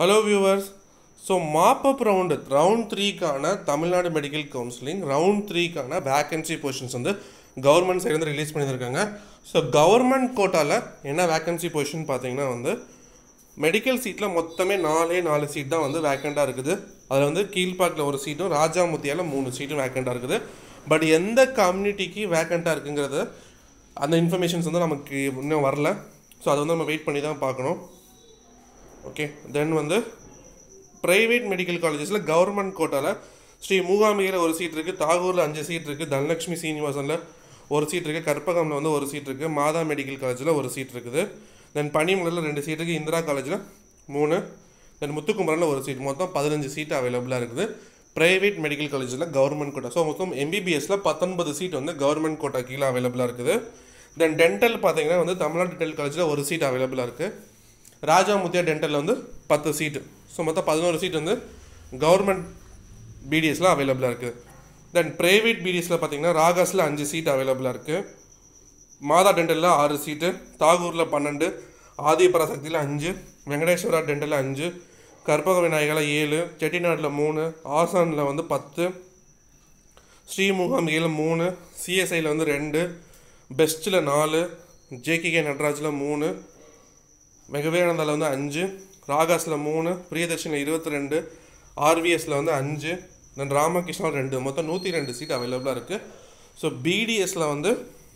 hello viewers so mop up round round த்ரீக்கான Tamil Nadu medical counselling round த்ரீக்கான vacancy positions வந்து government side வந்து release பண்ணியிருக்காங்க ஸோ கவர்மெண்ட் கோட்டாவில் என்ன வேக்கன்சி பொசிஷன் பார்த்தீங்கன்னா வந்து மெடிக்கல் சீட்டில் மொத்தமே நாலே நாலு சீட் தான் வந்து வேக்கண்ட்டாக இருக்குது அதில் வந்து கீழ்பாக்கில் ஒரு சீட்டும் ராஜாமுத்தியால் மூணு சீட்டும் வேக்கண்ட்டாக இருக்குது பட் எந்த கம்யூனிட்டிக்கு வேக்கண்ட்டாக இருக்குங்கிறது அந்த இன்ஃபர்மேஷன்ஸ் வந்து நமக்கு இன்னும் வரல ஸோ அதை வந்து நம்ம வெயிட் பண்ணி தான் பார்க்கணும் ஓகே தென் வந்து ப்ரைவேட் மெடிக்கல் காலேஜஸில் கவர்மெண்ட் கோட்டாவில் ஸ்ரீ மூகாம்பிகையில் ஒரு சீட் இருக்குது தாகூரில் அஞ்சு சீட் இருக்குது தனலட்சுமி சீனிவாசனில் ஒரு சீட் இருக்குது கற்பகமில் வந்து ஒரு சீட் இருக்குது மாதா மெடிக்கல் காலேஜில் ஒரு சீட் இருக்குது தென் பனிமலையில் ரெண்டு சீட் இருக்குது இந்திரா காலேஜில் மூணு தென் முத்துக்குமரனில் ஒரு சீட் மொத்தம் பதினஞ்சு சீட் அவைலபிளாக இருக்குது ப்ரைவேட் மெடிக்கல் காலேஜில் கவர்மெண்ட் கோட்டா ஸோ மொத்தம் எம்பிபிஎஸ்சில் பத்தொன்பது சீட் வந்து கவர்மெண்ட் கோட்டா கீழே அவைலபிளாக இருக்குது தென் டென்டல் பார்த்தீங்கன்னா வந்து தமிழ்நாடு டென்டல் காலேஜில் ஒரு சீட் அவைலபிளாக இருக்குது ராஜா முத்தியா டென்டலில் வந்து பத்து சீட்டு ஸோ மொத்தம் பதினோரு சீட் வந்து கவர்மெண்ட் பிடிஎஸில் அவைலபிளாக இருக்குது தென் ப்ரைவேட் பிடிஎஸில் பார்த்தீங்கன்னா ராகாஸில் அஞ்சு சீட் அவைலபிளாக இருக்குது மாதா டென்டலில் ஆறு சீட்டு தாகூரில் பன்னெண்டு ஆதிபராசக்தியில் அஞ்சு வெங்கடேஸ்வரா டென்டலில் அஞ்சு கற்பக விநாயகரில் ஏழு செட்டிநாட்டில் மூணு ஆசானில் வந்து பத்து ஸ்ரீமுகாம்பிகையில் மூணு சிஎஸ்ஐயில் வந்து ரெண்டு பெஸ்ட்டில் நாலு ஜேகேகே நடராஜில் மூணு மெகவேனந்தாவில் வந்து அஞ்சு ராகாஸில் மூணு பிரியதர்ஷனில் இருபத்தி ரெண்டு ஆர்விஎஸில் வந்து அஞ்சு தென் ராமகிருஷ்ணா ரெண்டு மொத்தம் நூற்றி ரெண்டு சீட் அவைலபிளாக இருக்குது ஸோ பிடிஎஸில் வந்து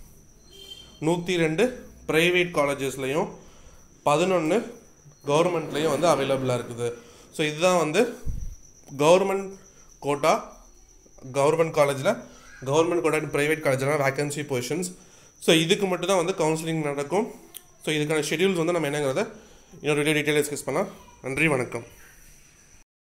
நூற்றி ரெண்டு ப்ரைவேட் காலேஜஸ்லேயும் பதினொன்று கவர்மெண்ட்லேயும் வந்து அவைலபிளாக இருக்குது ஸோ இதுதான் வந்து கவர்மெண்ட் கோட்டா கவர்மெண்ட் காலேஜில் கவர்மெண்ட் கோட்டா அண்ட் ப்ரைவேட் காலேஜில் வேகன்சி பொசிஷன்ஸ் ஸோ இதுக்கு மட்டும் தான் வந்து கவுன்சிலிங் நடக்கும் ஸோ இதுக்கான ஷெடியூல்ஸ் வந்து நம்ம என்னங்கிறத இன்னொரு வீடியோ டீட்டெயில் டிஸ்கஸ் பண்ணலாம் நன்றி வணக்கம்